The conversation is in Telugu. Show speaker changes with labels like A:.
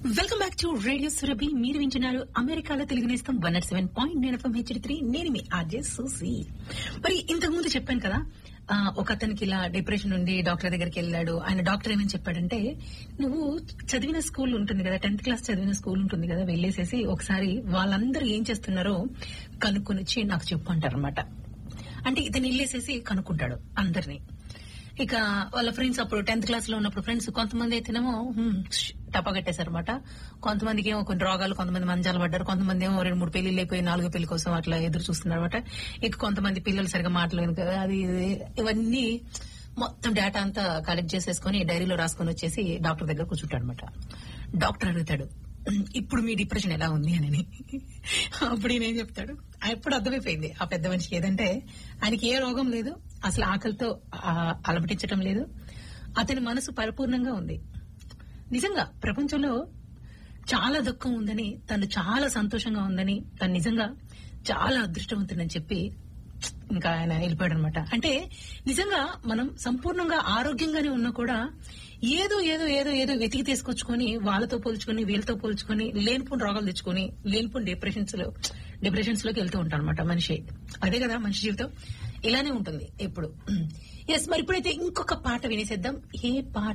A: welcome back to radio Surabhi మీరు వింటున్నారు అమెరికాలో తెలుగు నేస్తం one nought seven point nine FM HD three నేను మీ ఆర్జే సూసి మరి ఇంతకు ముందు చెప్పాను కదా ఆ, ఒక అతనికి ఇలా డిప్రెషన్ ఉండి డాక్టర్ దగ్గరికి వెళ్ళాడు ఆయన డాక్టర్ ఏమని చెప్పాడంటే నువ్వు చదివిన స్కూల్ ఉంటుంది కదా టెన్త్ క్లాస్ చదివిన స్కూల్ ఉంటుంది కదా వెళ్ళేసేసి ఒకసారి వాళ్ళందరూ ఏం చేస్తున్నారో కనుక్కొని వచ్చి నాకు చెప్పు అంటారనమాట అంటే ఇతను వెళ్ళేసేసి కనుక్కుంటాడు అందరినీ ఇక వాళ్ళ ఫ్రెండ్స్ అప్పుడు టెన్త్ క్లాస్ లో ఉన్నప్పుడు ఫ్రెండ్స్ కొంతమంది అయితేనేమో టపా కట్టేశారనమాట కొంతమందికి ఏమో కొన్ని రోగాలు కొంతమంది మంచాలు పడ్డారు కొంతమంది ఏమో రెండు మూడు పెళ్లిళ్ళు అయిపోయి నాలుగో పెళ్లి కోసం అట్లా ఎదురు చూస్తున్నారు అనమాట ఇక కొంతమంది పిల్లలు సరిగా మాట్లాడలేదు కదా అది ఇది ఇవన్నీ మొత్తం డేటా అంతా కలెక్ట్ చేసేసుకుని డైరీలో రాసుకొని వచ్చేసి డాక్టర్ దగ్గర కూర్చుంటాడు అనమాట డాక్టర్ అడుగుతాడు ఇప్పుడు మీ డిప్రెషన్ ఎలా ఉంది అని అప్పుడు ఈయన ఏం చెప్తాడు ఎప్పుడు అర్థమైపోయింది ఆ పెద్ద మనిషికి ఏదంటే ఆయనకి ఏ రోగం లేదు అసలు ఆకలితో ఆ, అలమటించటం లేదు అతని మనసు పరిపూర్ణంగా ఉంది నిజంగా ప్రపంచంలో చాలా దుఃఖం ఉందని తను చాలా సంతోషంగా ఉందని తను నిజంగా చాలా అదృష్టవంతుడని చెప్పి ఇంకా ఆయన వెళ్ళిపోయాడు అనమాట అంటే నిజంగా మనం సంపూర్ణంగా ఆరోగ్యంగానే ఉన్నా కూడా ఏదో ఏదో ఏదో ఏదో వెతికి తీసుకొచ్చుకొని వాళ్ళతో పోల్చుకొని వీళ్ళతో పోల్చుకొని లేనిపోని రోగాలు తెచ్చుకొని లేనిపోని డిప్రెషన్స్ లో డిప్రెషన్స్ లోకి వెళ్తూ ఉంటాం అనమాట మనిషి అదే కదా మనిషి జీవితం ఇలానే ఉంటుంది ఎప్పుడు ఎస్ మరి ఇప్పుడైతే ఇంకొక పాట వినేసేద్దాం ఏ పాట